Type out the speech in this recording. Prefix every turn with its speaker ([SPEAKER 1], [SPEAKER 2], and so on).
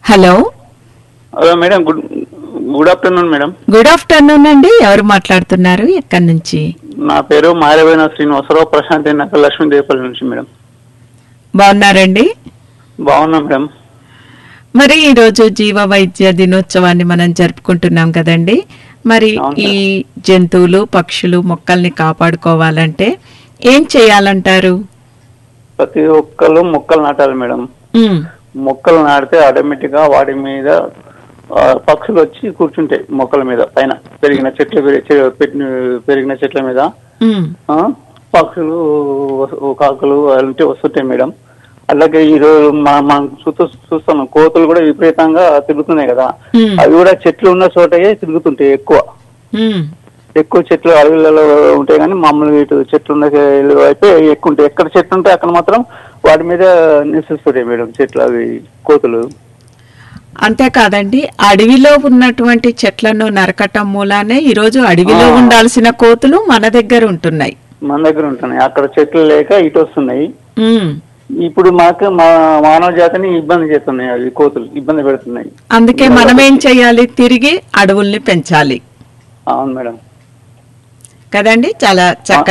[SPEAKER 1] Hello
[SPEAKER 2] hello madam good good afternoon madam
[SPEAKER 1] good afternoon అండి ఎవరు మాట్లాడుతున్నారు ఎక్కడి నుంచి
[SPEAKER 2] నా పేరు మారవేణ శ్రీనివాసరావు ప్రశాంతి నగర్ లక్ష్మీదేవపల్లి నుంచి మేడం
[SPEAKER 1] బాగున్నారండి
[SPEAKER 2] బాగున్నా మేడం
[SPEAKER 1] మరి ఈరోజు జీవ వైద్య దినోత్సవాన్ని మనం జరుపుకుంటున్నాం కదండి మరి
[SPEAKER 2] అవును
[SPEAKER 1] ఈ జంతువులు పక్షులు మొక్కల్ని కాపాడుకోవాలంటే ఏం చేయాలంటారు
[SPEAKER 2] ప్రతి ఒక్కరు మొక్కలు నాటాలి మేడం
[SPEAKER 1] ఉమ్,
[SPEAKER 2] మొక్కలు నాటితే ఆటోమేటిక్ గా వాటి మీద ఆ, పక్షులు వచ్చి కూర్చుంటాయి మొక్కల మీద పైన పెరిగిన చెట్ల పెరి- చె- పెట్టిన పెరిగిన చెట్ల మీద
[SPEAKER 1] ఉమ్,
[SPEAKER 2] ఆ, పక్షులు వస్- కాకులు అలాంటివి వస్తుంటాయి మేడం అలాగే ఈ రోజు మా- మనం చూస్తూ చూస్తున్నాం కోతులు కూడా విపరీతంగా తిరుగుతున్నాయి కదా
[SPEAKER 1] ఉమ్,
[SPEAKER 2] అవి కూడా చెట్లు ఉన్న చోటయే తిరుగుతుంటాయి ఎక్కువ
[SPEAKER 1] ఉమ్,
[SPEAKER 2] ఎక్కువ చెట్లు అడవులలో ఉంటాయి కానీ మామూలుగా ఇటు చెట్లు ఉన్న వైపే ఎక్కువ ఉంటాయి ఎక్కడ చెట్లు ఉంటే అక్కడ మాత్రం వాటి మీద నివసిస్తుంటాయి మేడం చెట్లు అవి కోతులు
[SPEAKER 1] అంతేకాదండి అడవిలో ఉన్నటువంటి చెట్లను నరకటం మూలానే ఈరోజు అడవిలో
[SPEAKER 2] ఆ.
[SPEAKER 1] ఉండాల్సిన కోతులు మన దగ్గర ఉంటున్నాయి
[SPEAKER 2] మన దగ్గర ఉంటున్నాయి అక్కడ చెట్లు లేక ఇటు వస్తున్నాయి
[SPEAKER 1] ఉమ్,
[SPEAKER 2] ఇప్పుడు మాకు మా మానవ జాతిని ఇబ్బంది చేస్తున్నాయి అవి కోతులు ఇబ్బంది పెడుతున్నాయి
[SPEAKER 1] అందుకే మనం ఏం చేయాలి తిరిగి అడవుల్ని పెంచాలి
[SPEAKER 2] అవును మేడం
[SPEAKER 1] కదండి చాలా చక్కగా